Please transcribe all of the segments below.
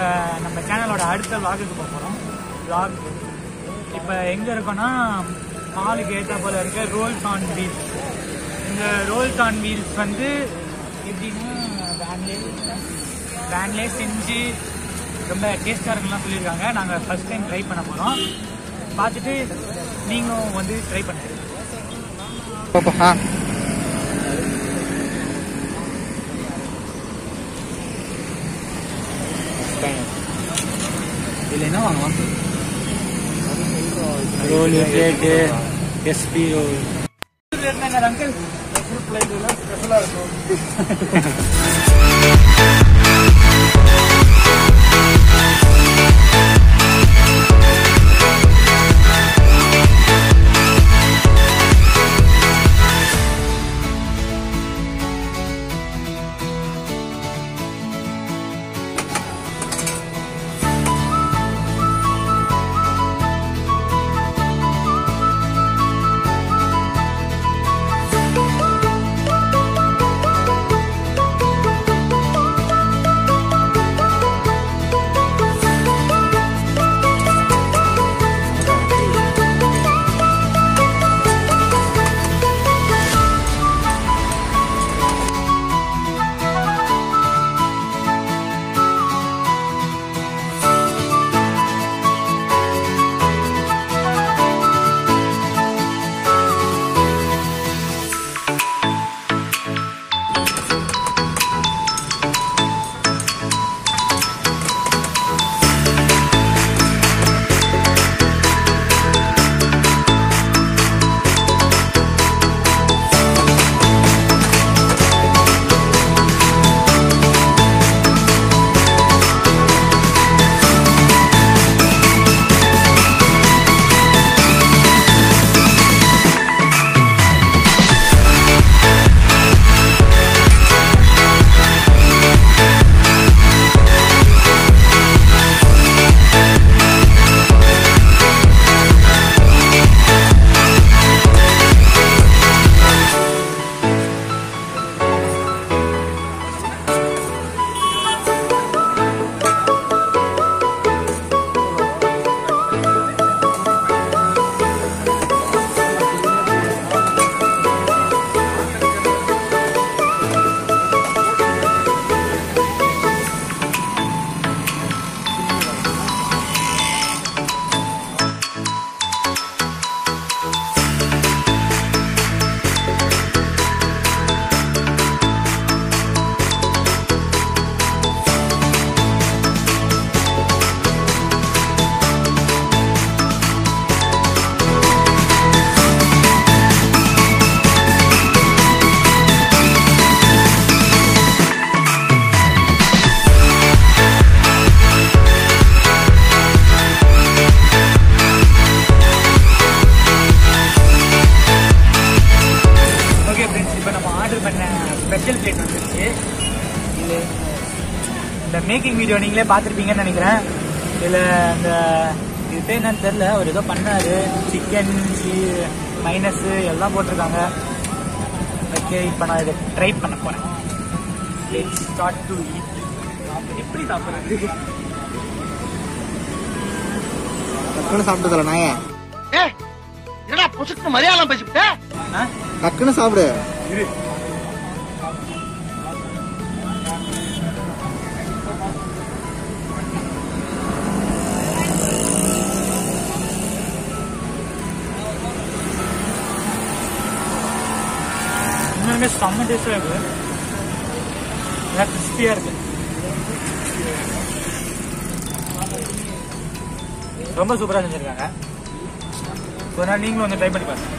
நம்ம சேனலோட அடுத்த vlog-க்கு போக போகிறோம் vlog இப்போ எங்கே இருக்கோம்னா மாலுக்கு ஏற்ற போல இருக்க ரோல்ஸ் ஆன் வீல்ஸ் இந்த ரோல்ஸ் ஆன் வீல்ஸ் வந்து எப்படின்னா வேன்லேயே வேன்லேயே செஞ்சு ரொம்ப டேஸ்ட்டாக இருக்குலாம் சொல்லியிருக்காங்க நாங்கள் ஃபர்ஸ்ட் டைம் ட்ரை பண்ண போகிறோம் பார்த்துட்டு நீங்களும் வந்து ட்ரை பண்ணுங்க ஆ இதில் என்ன வாங்கலாம் roll plate SP roll uncle ஸ்பெஷலாக இருக்கும் ஓகே ஃப்ரெண்ட்ஸ் இப்போ நம்ம ஆர்டர் பண்ண ஸ்பெஷல் பிளேட் வந்துருச்சு இது இந்த மேக்கிங் வீடியோ நீங்களே பார்த்துருப்பீங்கன்னு நினைக்கிறேன் இதில் இந்த இது பேர் என்னன்னு தெரில அவர் ஏதோ பண்ணாரு சிக்கன் மைனஸு எல்லாம் போட்டிருக்காங்க ஓகே இப்போ நான் இதை ட்ரை பண்ண போகிறேன் லெட் ஸ்டார்ட் டு ஈட் எப்படி சாப்பிட்றது டக்குன்னு சாப்பிட்டு நாயே என்னடா புசுக்கு மரியாதை பேசிவிட்ட ஆ டக்குன்னு சாப்பிடு இரு உண்மையுமே செம்ம டேஸ்டாக இருக்கு நல்லா கிறிஸ்பியாக இருக்கு ரொம்ப சூப்பராக செஞ்சுருக்காங்க ஒரு நாள் நீங்களும் வந்து ட்ரை பண்ணி பாருங்க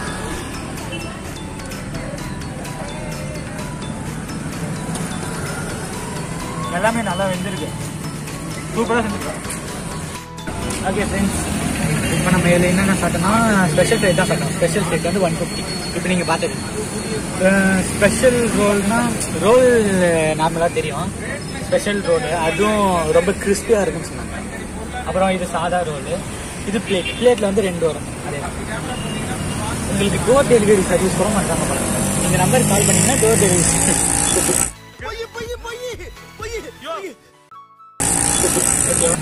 எல்லாமே நல்லா வெந்திருக்கு சூப்பராக செஞ்சுருக்காங்க ஓகே ஃப்ரெண்ட்ஸ் இப்போ நம்ம இதில் என்னென்ன சாப்பிட்டோம்னா ஸ்பெஷல் பிளேட் தான் சாப்பிட்டோம் ஸ்பெஷல் பிளேட் வந்து ஒன் ஃபிஃப்டி இப்போ நீங்கள் பார்த்தது ஸ்பெஷல் ரோல்னா ரோல் நார்மலாக தெரியும் ஸ்பெஷல் ரோல் அதுவும் ரொம்ப கிறிஸ்பியாக இருக்குன்னு சொன்னாங்க அப்புறம் இது சாதா ரோல் இது பிளேட் பிளேட்டில் வந்து ரெண்டு வரும் அதே தான். உங்களுக்கு டோர் டெலிவரி சர்வீஸ் கூட பண்ணுறாங்க போல இந்த நம்பருக்கு கால் பண்ணீங்கன்னா டோர் டெலிவரி ஓகேவா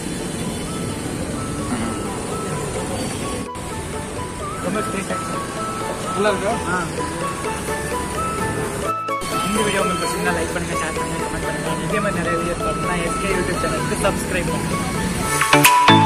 ரொம்ப டேஸ்ட் நல்லா இருக்கா ஆ இந்த வீடியோ உங்களுக்கு பிடிச்சிருந்தா லைக் பண்ணுங்க ஷேர் பண்ணுங்க கமெண்ட் பண்ணுங்க இதே மாதிரி நிறைய வீடியோஸ் பார்த்தீங்கன்னா எஸ்கே யூடியூப் சேனலுக்கு சப்ஸ்கிரைப் பண்ணுங்க